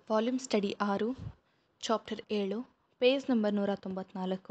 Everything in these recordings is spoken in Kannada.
ವಾಲ್ಯೂಮ್ ಸ್ಟಡಿ ಆರು ಚಾಪ್ಟರ್ ಏಳು ಪೇಜ್ ನಂಬರ್ ನೂರ ತೊಂಬತ್ನಾಲ್ಕು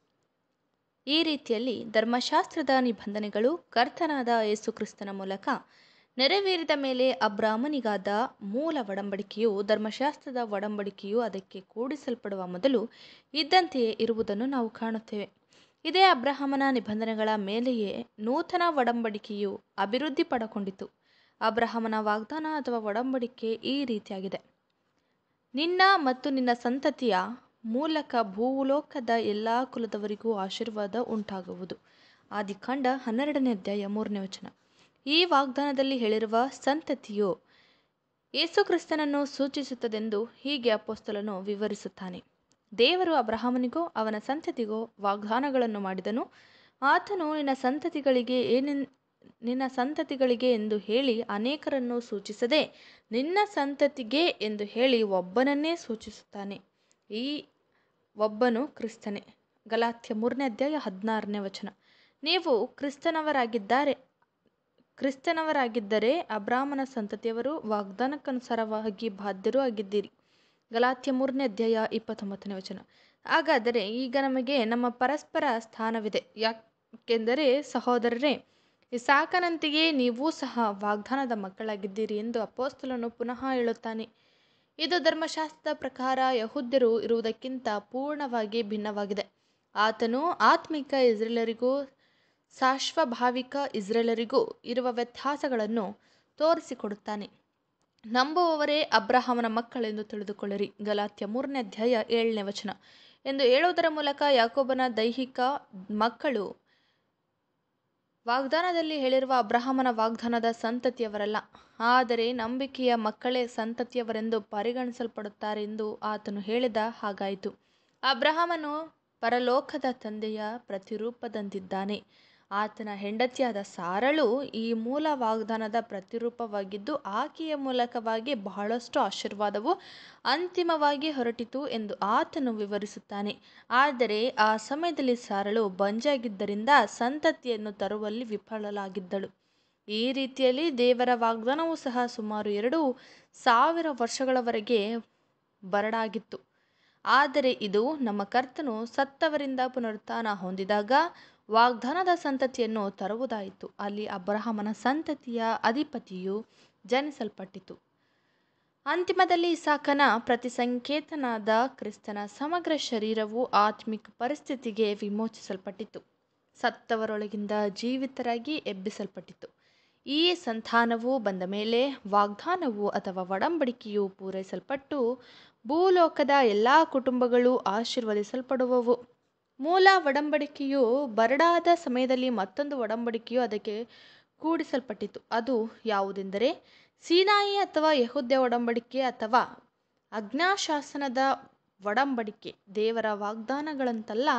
ಈ ರೀತಿಯಲ್ಲಿ ಧರ್ಮಶಾಸ್ತ್ರದ ನಿಬಂಧನೆಗಳು ಕರ್ತನಾದ ಯೇಸುಕ್ರಿಸ್ತನ ಮೂಲಕ ನೆರವೇರಿದ ಮೇಲೆ ಅಬ್ರಾಹ್ಮನಿಗಾದ ಮೂಲ ಒಡಂಬಡಿಕೆಯು ಧರ್ಮಶಾಸ್ತ್ರದ ಒಡಂಬಡಿಕೆಯು ಅದಕ್ಕೆ ಕೂಡಿಸಲ್ಪಡುವ ಮೊದಲು ಇದ್ದಂತೆಯೇ ಇರುವುದನ್ನು ನಾವು ಕಾಣುತ್ತೇವೆ ಇದೇ ಅಬ್ರಹಾಮನ ನಿಬಂಧನೆಗಳ ಮೇಲೆಯೇ ನೂತನ ಒಡಂಬಡಿಕೆಯು ಅಭಿವೃದ್ಧಿ ಪಡಕೊಂಡಿತು ಅಬ್ರಹಾಮನ ವಾಗ್ದಾನ ಅಥವಾ ಒಡಂಬಡಿಕೆ ಈ ರೀತಿಯಾಗಿದೆ ನಿನ್ನ ಮತ್ತು ನಿನ್ನ ಸಂತತಿಯ ಮೂಲಕ ಭೂಲೋಕದ ಎಲ್ಲ ಕುಲದವರಿಗೂ ಆಶೀರ್ವಾದ ಉಂಟಾಗುವುದು ಆದಿಕಾಂಡ ಹನ್ನೆರಡನೇ ಅಧ್ಯಾಯ ಮೂರನೇ ವಚನ ಈ ವಾಗ್ದಾನದಲ್ಲಿ ಹೇಳಿರುವ ಸಂತತಿಯು ಯೇಸುಕ್ರಿಸ್ತನನ್ನು ಸೂಚಿಸುತ್ತದೆಂದು ಹೀಗೆ ಅಪೋಸ್ತಲನು ವಿವರಿಸುತ್ತಾನೆ ದೇವರು ಅಬ್ರಹಾಮನಿಗೋ ಅವನ ಸಂತತಿಗೋ ವಾಗ್ದಾನಗಳನ್ನು ಮಾಡಿದನು ಆತನು ನಿನ್ನ ಸಂತತಿಗಳಿಗೆ ಏನೆನ್ ನಿನ್ನ ಸಂತತಿಗಳಿಗೆ ಎಂದು ಹೇಳಿ ಅನೇಕರನ್ನು ಸೂಚಿಸದೆ ನಿನ್ನ ಸಂತತಿಗೆ ಎಂದು ಹೇಳಿ ಒಬ್ಬನನ್ನೇ ಸೂಚಿಸುತ್ತಾನೆ ಈ ಒಬ್ಬನು ಕ್ರಿಸ್ತನೇ ಗಲಾತ್ಯ ಮೂರನೇ ಅಧ್ಯಾಯ ಹದಿನಾರನೇ ವಚನ ನೀವು ಕ್ರಿಸ್ತನವರಾಗಿದ್ದಾರೆ ಕ್ರಿಸ್ತನವರಾಗಿದ್ದರೆ ಅಬ್ರಾಹ್ಮನ ಸಂತತಿಯವರು ವಾಗ್ದಾನಕ್ಕನುಸಾರವಾಗಿ ಬಾಧ್ಯರೂ ಆಗಿದ್ದೀರಿ ಗಲಾತ್ಯ ಮೂರನೇ ಅಧ್ಯಾಯ ಇಪ್ಪತ್ತೊಂಬತ್ತನೇ ವಚನ ಹಾಗಾದರೆ ಈಗ ನಮಗೆ ನಮ್ಮ ಪರಸ್ಪರ ಸ್ಥಾನವಿದೆ ಯಾಕೆಂದರೆ ಸಹೋದರರೇ ಇಸಾಕನಂತೆಯೇ ನೀವೂ ಸಹ ವಾಗ್ದಾನದ ಮಕ್ಕಳಾಗಿದ್ದೀರಿ ಎಂದು ಅಪೋಸ್ತಲನು ಪುನಃ ಹೇಳುತ್ತಾನೆ ಇದು ಧರ್ಮಶಾಸ್ತ್ರದ ಪ್ರಕಾರ ಯಹುದ್ಯರು ಇರುವುದಕ್ಕಿಂತ ಪೂರ್ಣವಾಗಿ ಭಿನ್ನವಾಗಿದೆ ಆತನು ಆತ್ಮಿಕ ಇಸ್ರೇಲರಿಗೂ ಸಾಶ್ವಭಾವಿಕ ಇಸ್ರೇಲರಿಗೂ ಇರುವ ವ್ಯತ್ಯಾಸಗಳನ್ನು ತೋರಿಸಿಕೊಡುತ್ತಾನೆ ನಂಬುವವರೇ ಅಬ್ರಹಾಮನ ಮಕ್ಕಳೆಂದು ತಿಳಿದುಕೊಳ್ಳಿರಿ ಗಲಾತ್ಯ ಮೂರನೇ ಅಧ್ಯಾಯ ಏಳನೇ ವಚನ ಎಂದು ಹೇಳುವುದರ ಮೂಲಕ ಯಾಕೋಬನ ದೈಹಿಕ ಮಕ್ಕಳು ವಾಗ್ದಾನದಲ್ಲಿ ಹೇಳಿರುವ ಅಬ್ರಹಾಮನ ವಾಗ್ದಾನದ ಸಂತತಿಯವರಲ್ಲ ಆದರೆ ನಂಬಿಕೆಯ ಮಕ್ಕಳೇ ಸಂತತಿಯವರೆಂದು ಪರಿಗಣಿಸಲ್ಪಡುತ್ತಾರೆ ಎಂದು ಆತನು ಹೇಳಿದ ಹಾಗಾಯಿತು ಅಬ್ರಹಾಮನು ಪರಲೋಕದ ತಂದೆಯ ಪ್ರತಿರೂಪದಂತಿದ್ದಾನೆ ಆತನ ಹೆಂಡತಿಯಾದ ಸಾರಳು ಈ ಮೂಲ ವಾಗ್ದಾನದ ಪ್ರತಿರೂಪವಾಗಿದ್ದು ಆಕೆಯ ಮೂಲಕವಾಗಿ ಬಹಳಷ್ಟು ಆಶೀರ್ವಾದವು ಅಂತಿಮವಾಗಿ ಹೊರಟಿತು ಎಂದು ಆತನು ವಿವರಿಸುತ್ತಾನೆ ಆದರೆ ಆ ಸಮಯದಲ್ಲಿ ಸಾರಳು ಬಂಜಾಗಿದ್ದರಿಂದ ಸಂತತಿಯನ್ನು ತರುವಲ್ಲಿ ವಿಫಲಳಾಗಿದ್ದಳು ಈ ರೀತಿಯಲ್ಲಿ ದೇವರ ವಾಗ್ದಾನವೂ ಸಹ ಸುಮಾರು ಎರಡು ಸಾವಿರ ವರ್ಷಗಳವರೆಗೆ ಬರಡಾಗಿತ್ತು ಆದರೆ ಇದು ನಮ್ಮ ಕರ್ತನು ಸತ್ತವರಿಂದ ಪುನರುತ್ಥಾನ ಹೊಂದಿದಾಗ ವಾಗ್ದಾನದ ಸಂತತಿಯನ್ನು ತರುವುದಾಯಿತು ಅಲ್ಲಿ ಅಬ್ರಹಾಮನ ಸಂತತಿಯ ಅಧಿಪತಿಯು ಜನಿಸಲ್ಪಟ್ಟಿತು ಅಂತಿಮದಲ್ಲಿ ಇಸಾಕನ ಪ್ರತಿಸಂಕೇತನಾದ ಕ್ರಿಸ್ತನ ಸಮಗ್ರ ಶರೀರವು ಆತ್ಮಿಕ ಪರಿಸ್ಥಿತಿಗೆ ವಿಮೋಚಿಸಲ್ಪಟ್ಟಿತು ಸತ್ತವರೊಳಗಿಂದ ಜೀವಿತರಾಗಿ ಎಬ್ಬಿಸಲ್ಪಟ್ಟಿತು ಈ ಸಂತಾನವು ಬಂದ ಮೇಲೆ ವಾಗ್ದಾನವು ಅಥವಾ ಒಡಂಬಡಿಕೆಯು ಪೂರೈಸಲ್ಪಟ್ಟು ಭೂಲೋಕದ ಎಲ್ಲ ಕುಟುಂಬಗಳು ಆಶೀರ್ವದಿಸಲ್ಪಡುವವು ಮೂಲ ಒಡಂಬಡಿಕೆಯು ಬರಡಾದ ಸಮಯದಲ್ಲಿ ಮತ್ತೊಂದು ಒಡಂಬಡಿಕೆಯು ಅದಕ್ಕೆ ಕೂಡಿಸಲ್ಪಟ್ಟಿತು ಅದು ಯಾವುದೆಂದರೆ ಸೀನಾಯಿ ಅಥವಾ ಯಹುದ್ಯ ಒಡಂಬಡಿಕೆ ಅಥವಾ ಅಜ್ಞಾಶಾಸನದ ಒಡಂಬಡಿಕೆ ದೇವರ ವಾಗ್ದಾನಗಳಂತಲ್ಲ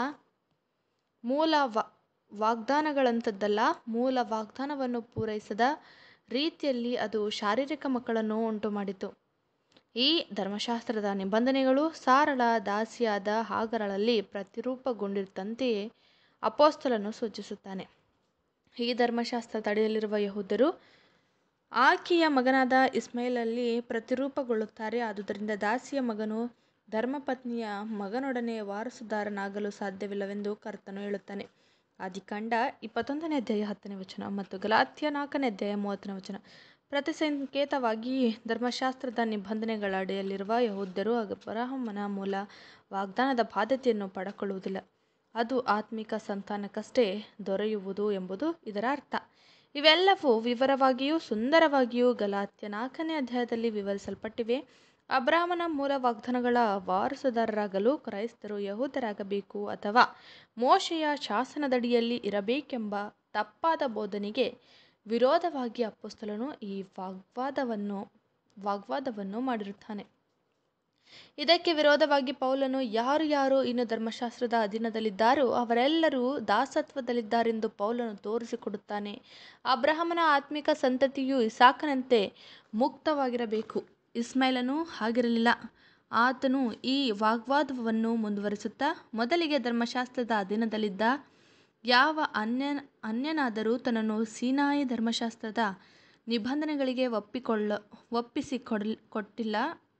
ಮೂಲ ವಾ ವಾಗ್ದಾನಗಳಂಥದ್ದಲ್ಲ ಮೂಲ ವಾಗ್ದಾನವನ್ನು ಪೂರೈಸದ ರೀತಿಯಲ್ಲಿ ಅದು ಶಾರೀರಿಕ ಮಕ್ಕಳನ್ನು ಉಂಟು ಮಾಡಿತು ಈ ಧರ್ಮಶಾಸ್ತ್ರದ ನಿಬಂಧನೆಗಳು ಸಾರಳ ದಾಸಿಯಾದ ಹಾಗರಳಲ್ಲಿ ಪ್ರತಿರೂಪಗೊಂಡಿರುತ್ತಂತೆಯೇ ಅಪೋಸ್ತಲನ್ನು ಸೂಚಿಸುತ್ತಾನೆ ಈ ಧರ್ಮಶಾಸ್ತ್ರದ ಅಡಿಯಲ್ಲಿರುವ ಯಹೂದರು ಆಕೆಯ ಮಗನಾದ ಇಸ್ಮೇಲಲ್ಲಿ ಪ್ರತಿರೂಪಗೊಳ್ಳುತ್ತಾರೆ ಆದುದರಿಂದ ದಾಸಿಯ ಮಗನು ಧರ್ಮಪತ್ನಿಯ ಮಗನೊಡನೆ ವಾರಸುದಾರನಾಗಲು ಸಾಧ್ಯವಿಲ್ಲವೆಂದು ಕರ್ತನು ಹೇಳುತ್ತಾನೆ ಆದಿಕಾಂಡ ಇಪ್ಪತ್ತೊಂದನೇ ಅಧ್ಯಾಯ ಹತ್ತನೇ ವಚನ ಮತ್ತು ಗಲಾತ್ಯ ನಾಲ್ಕನೇ ಅಧ್ಯಾಯ ಮೂವತ್ತನೇ ವಚನ ಪ್ರತಿ ಸಂಕೇತವಾಗಿ ಧರ್ಮಶಾಸ್ತ್ರದ ನಿಬಂಧನೆಗಳ ಅಡಿಯಲ್ಲಿರುವ ಯಹೂದ್ಯರು ಅಬ್ರಹಾಮನ ಮೂಲ ವಾಗ್ದಾನದ ಬಾಧ್ಯತೆಯನ್ನು ಪಡಕೊಳ್ಳುವುದಿಲ್ಲ ಅದು ಆತ್ಮಿಕ ಸಂತಾನಕ್ಕಷ್ಟೇ ದೊರೆಯುವುದು ಎಂಬುದು ಇದರ ಅರ್ಥ ಇವೆಲ್ಲವೂ ವಿವರವಾಗಿಯೂ ಸುಂದರವಾಗಿಯೂ ಗಲಾತ್ಯ ನಾಲ್ಕನೇ ಅಧ್ಯಾಯದಲ್ಲಿ ವಿವರಿಸಲ್ಪಟ್ಟಿವೆ ಅಬ್ರಾಹ್ಮನ ಮೂಲ ವಾಗ್ದಾನಗಳ ವಾರಸುದಾರರಾಗಲು ಕ್ರೈಸ್ತರು ಯಹೂದರಾಗಬೇಕು ಅಥವಾ ಮೋಶೆಯ ಶಾಸನದಡಿಯಲ್ಲಿ ಇರಬೇಕೆಂಬ ತಪ್ಪಾದ ಬೋಧನೆಗೆ ವಿರೋಧವಾಗಿ ಅಪ್ಪಸ್ತಲನು ಈ ವಾಗ್ವಾದವನ್ನು ವಾಗ್ವಾದವನ್ನು ಮಾಡಿರುತ್ತಾನೆ ಇದಕ್ಕೆ ವಿರೋಧವಾಗಿ ಪೌಲನು ಯಾರು ಯಾರು ಇನ್ನು ಧರ್ಮಶಾಸ್ತ್ರದ ಅಧೀನದಲ್ಲಿದ್ದಾರೋ ಅವರೆಲ್ಲರೂ ದಾಸತ್ವದಲ್ಲಿದ್ದಾರೆಂದು ಪೌಲನು ತೋರಿಸಿಕೊಡುತ್ತಾನೆ ಅಬ್ರಹಾಮನ ಆತ್ಮಿಕ ಸಂತತಿಯು ಇಸಾಕನಂತೆ ಮುಕ್ತವಾಗಿರಬೇಕು ಇಸ್ಮೈಲನು ಹಾಗಿರಲಿಲ್ಲ ಆತನು ಈ ವಾಗ್ವಾದವನ್ನು ಮುಂದುವರಿಸುತ್ತಾ ಮೊದಲಿಗೆ ಧರ್ಮಶಾಸ್ತ್ರದ ಅಧೀನದಲ್ಲಿದ್ದ ಯಾವ ಅನ್ಯ ಅನ್ಯನಾದರೂ ತನ್ನನ್ನು ಸೀನಾಯಿ ಧರ್ಮಶಾಸ್ತ್ರದ ನಿಬಂಧನೆಗಳಿಗೆ ಒಪ್ಪಿಕೊಳ್ಳ ಒಪ್ಪಿಸಿಕೊಡಲ್ ಕೊಟ್ಟಿಲ್ಲ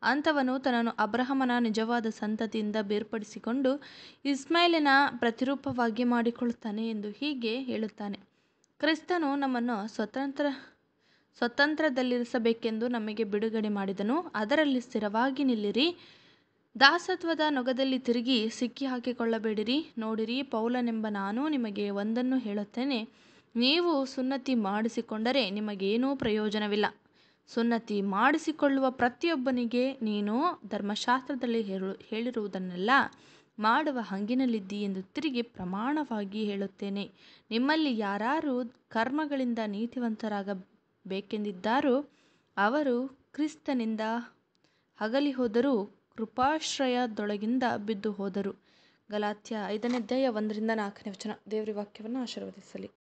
ಅಂಥವನು ತನ್ನನ್ನು ಅಬ್ರಹಾಮನ ನಿಜವಾದ ಸಂತತಿಯಿಂದ ಬೇರ್ಪಡಿಸಿಕೊಂಡು ಇಸ್ಮಾಯಿಲಿನ ಪ್ರತಿರೂಪವಾಗಿ ಮಾಡಿಕೊಳ್ಳುತ್ತಾನೆ ಎಂದು ಹೀಗೆ ಹೇಳುತ್ತಾನೆ ಕ್ರಿಸ್ತನು ನಮ್ಮನ್ನು ಸ್ವತಂತ್ರ ಸ್ವತಂತ್ರದಲ್ಲಿರಿಸಬೇಕೆಂದು ನಮಗೆ ಬಿಡುಗಡೆ ಮಾಡಿದನು ಅದರಲ್ಲಿ ಸ್ಥಿರವಾಗಿ ನಿಲ್ಲಿರಿ ದಾಸತ್ವದ ನೊಗದಲ್ಲಿ ತಿರುಗಿ ಸಿಕ್ಕಿ ಹಾಕಿಕೊಳ್ಳಬೇಡಿರಿ ನೋಡಿರಿ ಪೌಲನೆಂಬ ನಾನು ನಿಮಗೆ ಒಂದನ್ನು ಹೇಳುತ್ತೇನೆ ನೀವು ಸುನ್ನತಿ ಮಾಡಿಸಿಕೊಂಡರೆ ನಿಮಗೇನೂ ಪ್ರಯೋಜನವಿಲ್ಲ ಸುನ್ನತಿ ಮಾಡಿಸಿಕೊಳ್ಳುವ ಪ್ರತಿಯೊಬ್ಬನಿಗೆ ನೀನು ಧರ್ಮಶಾಸ್ತ್ರದಲ್ಲಿ ಹೇಳು ಹೇಳಿರುವುದನ್ನೆಲ್ಲ ಮಾಡುವ ಹಂಗಿನಲ್ಲಿದ್ದಿ ಎಂದು ತಿರುಗಿ ಪ್ರಮಾಣವಾಗಿ ಹೇಳುತ್ತೇನೆ ನಿಮ್ಮಲ್ಲಿ ಯಾರಾರು ಕರ್ಮಗಳಿಂದ ನೀತಿವಂತರಾಗಬೇಕೆಂದಿದ್ದಾರೋ ಅವರು ಕ್ರಿಸ್ತನಿಂದ ಅಗಲಿ ಹೋದರೂ ಕೃಪಾಶ್ರಯದೊಳಗಿಂದ ಬಿದ್ದು ಹೋದರು ಗಲಾತ್ಯ ಐದನೇ ಅಧ್ಯಾಯ ಒಂದರಿಂದ ನಾಲ್ಕನೇ ವಚನ ದೇವರ ವಾಕ್ಯವನ್ನು ಆಶೀರ್ವದಿಸಲಿ